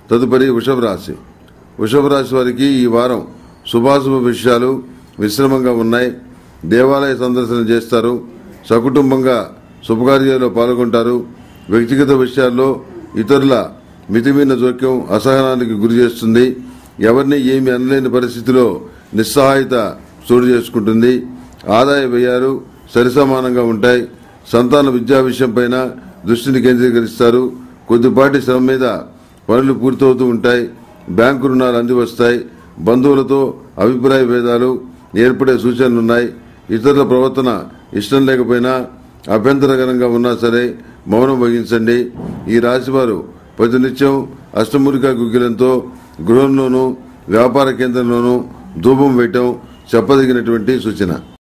తదుపరి వృషభ రాశి వృషభ రాశి వారికి ఈ వారం శుభాశుభ విషయాలు మిశ్రమంగా ఉన్నాయి దేవాలయ సందర్శన చేస్తారు సకుటుంబంగా శుభకార్యాల్లో పాల్గొంటారు వ్యక్తిగత విషయాల్లో ఇతరుల మితిమీన జోక్యం అసహనానికి గురి చేస్తుంది ఎవరిని ఏమి అనలేని పరిస్థితిలో నిస్సహాయత చోటు చేసుకుంటుంది ఆదాయ వ్యయాలు సరిసమానంగా ఉంటాయి సంతాన విద్యా విషయంపైన దృష్టిని కేంద్రీకరిస్తారు కొద్దిపాటి శ్రమ మీద పనులు పూర్తవుతూ ఉంటాయి బ్యాంకు రుణాలు అంది వస్తాయి బంధువులతో అభిప్రాయ భేదాలు ఏర్పడే సూచనలున్నాయి ఇతరుల ప్రవర్తన ఇష్టం లేకపోయినా అభ్యంతరకరంగా ఉన్నా సరే మౌనం వహించండి ఈ రాశివారు ప్రతినిత్యం అష్టమూలికా గుగ్గిలంతో గృహంలోనూ వ్యాపార కేంద్రంలోనూ ధూపం వేయటం చెప్పదగినటువంటి సూచన